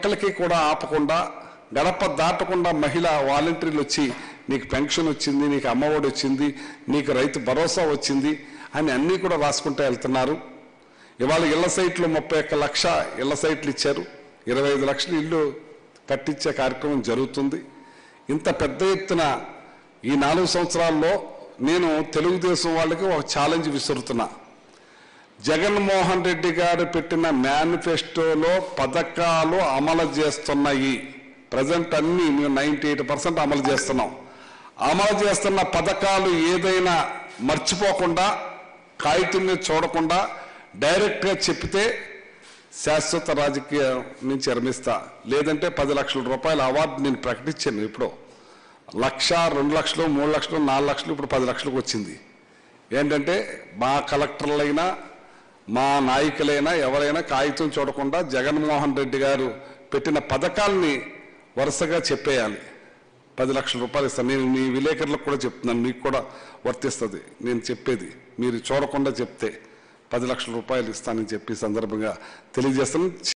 ఎక్కడికి కూడా ఆపకుండా గడప దాటకుండా మహిళ వాలంటీర్లు వచ్చి నీకు పెన్షన్ వచ్చింది నీకు అమ్మఒడి వచ్చింది నీకు రైతు భరోసా వచ్చింది అని అన్నీ కూడా రాసుకుంటూ వెళ్తున్నారు ఇవాళ ఇళ్ల సైట్లు ముప్పై ఒక్క లక్ష ఇళ్ల సైట్లు ఇచ్చారు ఇరవై ఐదు లక్షల ఇల్లు కట్టించే కార్యక్రమం జరుగుతుంది ఇంత పెద్ద ఎత్తున ఈ నాలుగు సంవత్సరాల్లో నేను తెలుగుదేశం వాళ్ళకి ఒక ఛాలెంజ్ విసురుతున్నా జగన్మోహన్ రెడ్డి గారు పెట్టిన మేనిఫెస్టోలో పథకాలు అమలు చేస్తున్నాయి ప్రజెంట్ అన్ని మేము నైంటీ ఎయిట్ పర్సెంట్ అమలు చేస్తున్నాం అమలు చేస్తున్న పథకాలు ఏదైనా మర్చిపోకుండా కాగితం మీద చూడకుండా డైరెక్ట్గా చెప్తే శాశ్వత రాజకీయం నుంచి విరమిస్తా లేదంటే పది లక్షల రూపాయల అవార్డు నేను ప్రకటించాను ఇప్పుడు లక్ష రెండు లక్షలు మూడు లక్షలు నాలుగు లక్షలు ఇప్పుడు పది లక్షలకు వచ్చింది ఏంటంటే మా కలెక్టర్లైనా మా నాయకులైనా ఎవరైనా కాగితం చూడకుండా జగన్మోహన్ రెడ్డి గారు పెట్టిన పథకాల్ని వరుసగా చెప్పేయాలి పది లక్షల రూపాయలు ఇస్తాను నేను మీ విలేకరులకు కూడా చెప్తున్నాను మీకు కూడా వర్తిస్తుంది నేను చెప్పేది మీరు చూడకుండా చెప్తే పది లక్షల రూపాయలు ఇస్తానని చెప్పి ఈ సందర్భంగా తెలియజేస్తాను